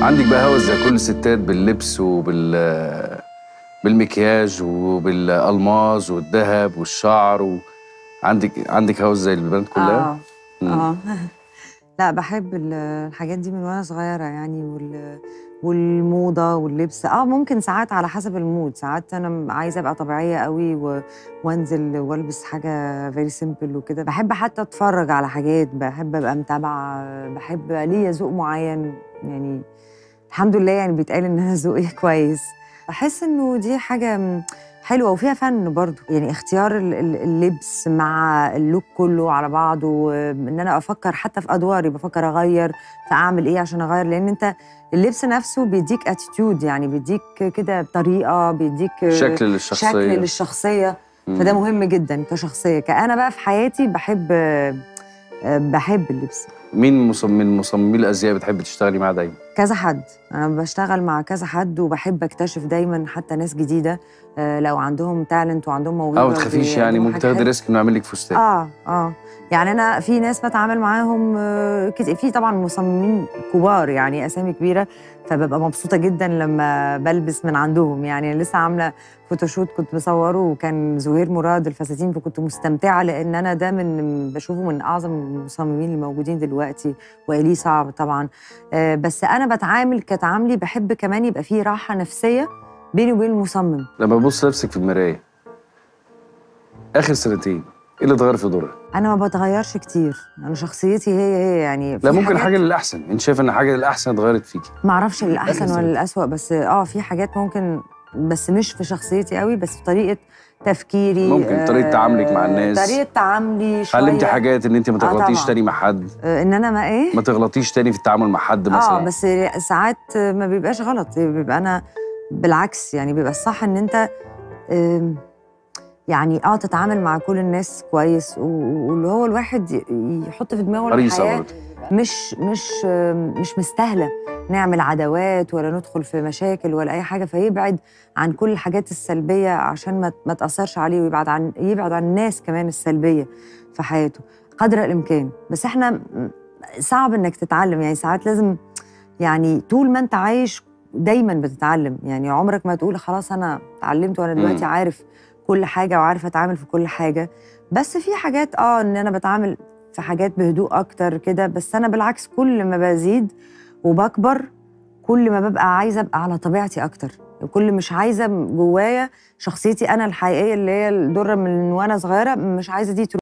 عندك بقى هوس زي كل الستات باللبس وبال بالمكياج وبالالماظ والذهب والشعر و... عندك عندك هوس زي البنات كلها؟ اه مم. اه لا بحب ال- الحاجات دي من وانا صغيره يعني وال والموضه واللبس اه ممكن ساعات على حسب المود ساعات انا عايزه ابقى طبيعيه قوي و... وانزل والبس حاجه فيري سيمبل وكده بحب حتى اتفرج على حاجات بحب ابقى متابعه بحب ليا ذوق معين يعني الحمد لله يعني بيتقال ان انا ذوقي كويس بحس انه دي حاجه م- حلوه وفيها فن برضو يعني اختيار ال- ال- اللبس مع اللوك كله على بعضه وان انا افكر حتى في ادواري بفكر اغير فاعمل ايه عشان اغير لان انت اللبس نفسه بيديك اتيتيود يعني بيديك كده طريقه بيديك شكل للشخصيه شكل للشخصيه مم. فده مهم جدا كشخصيه كأنا بقى في حياتي بحب بحب اللبس مين مصمم من مصممي الازياء بتحبي تشتغلي معاه دايما؟ كذا حد انا بشتغل مع كذا حد وبحب اكتشف دايما حتى ناس جديده آه، لو عندهم تالنت وعندهم موهبه اه ما تخافيش يعني وبيقدموا ممكن حاجة تاخدي حلوة. ريسك انه يعمل لك فستان اه اه يعني انا في ناس بتعامل معاهم آه، كت- في طبعا مصممين كبار يعني اسامي كبيره فببقى مبسوطه جدا لما بلبس من عندهم يعني لسه عامله فوتوشوت كنت بصوره وكان زهير مراد الفساتين فكنت مستمتعه لان انا ده من بشوفه من اعظم المصممين الموجودين دلوقتي واليه صعب طبعا آه، بس انا بتعامل كتعاملي بحب كمان يبقى فيه راحه نفسيه بيني وبين المصمم لما ببص نفسك في المرايه اخر سنتين ايه اللي اتغير في دورها؟ انا ما بتغيرش كتير انا شخصيتي هي هي يعني في لا ممكن حاجات- حاجه للاحسن انت شايف ان حاجه للاحسن اتغيرت فيكي ما اعرفش آخر الاحسن سنة. ولا الاسوأ بس اه في حاجات ممكن بس مش في شخصيتي قوي بس في طريقه تفكيري ممكن طريقة تعاملك مع الناس. طريقه تعاملي شويه اتعلمتي حاجات ان انت ما آه تغلطيش طبعاً. تاني مع حد آه، ان انا ما ايه ما تغلطيش تاني في التعامل مع حد مثلا اه بس ساعات ما بيبقاش غلط بيبقى انا بالعكس يعني بيبقى الصح ان انت آم، يعني اه تتعامل مع كل الناس كويس و- واللي هو الواحد ي- يحط في دماغه حريصه الحياه برضه مش مش مش مستاهله نعمل عداوات ولا ندخل في مشاكل ولا اي حاجه فيبعد عن كل الحاجات السلبيه عشان ما ما تاثرش عليه ويبعد عن يبعد عن الناس كمان السلبيه في حياته قدر الامكان بس احنا م- صعب انك تتعلم يعني ساعات لازم يعني طول ما انت عايش دايما بتتعلم يعني عمرك ما تقول خلاص انا اتعلمت وانا دلوقتي مم. عارف كل حاجه وعارف اتعامل في كل حاجه بس في حاجات اه ان انا بتعامل في حاجات بهدوء اكتر كده بس انا بالعكس كل ما بزيد وبكبر كل ما ببقى عايزه ابقى على طبيعتي اكتر كل مش عايزه جوايا شخصيتي انا الحقيقيه اللي هي الدره من وانا صغيره مش عايزه دي تروح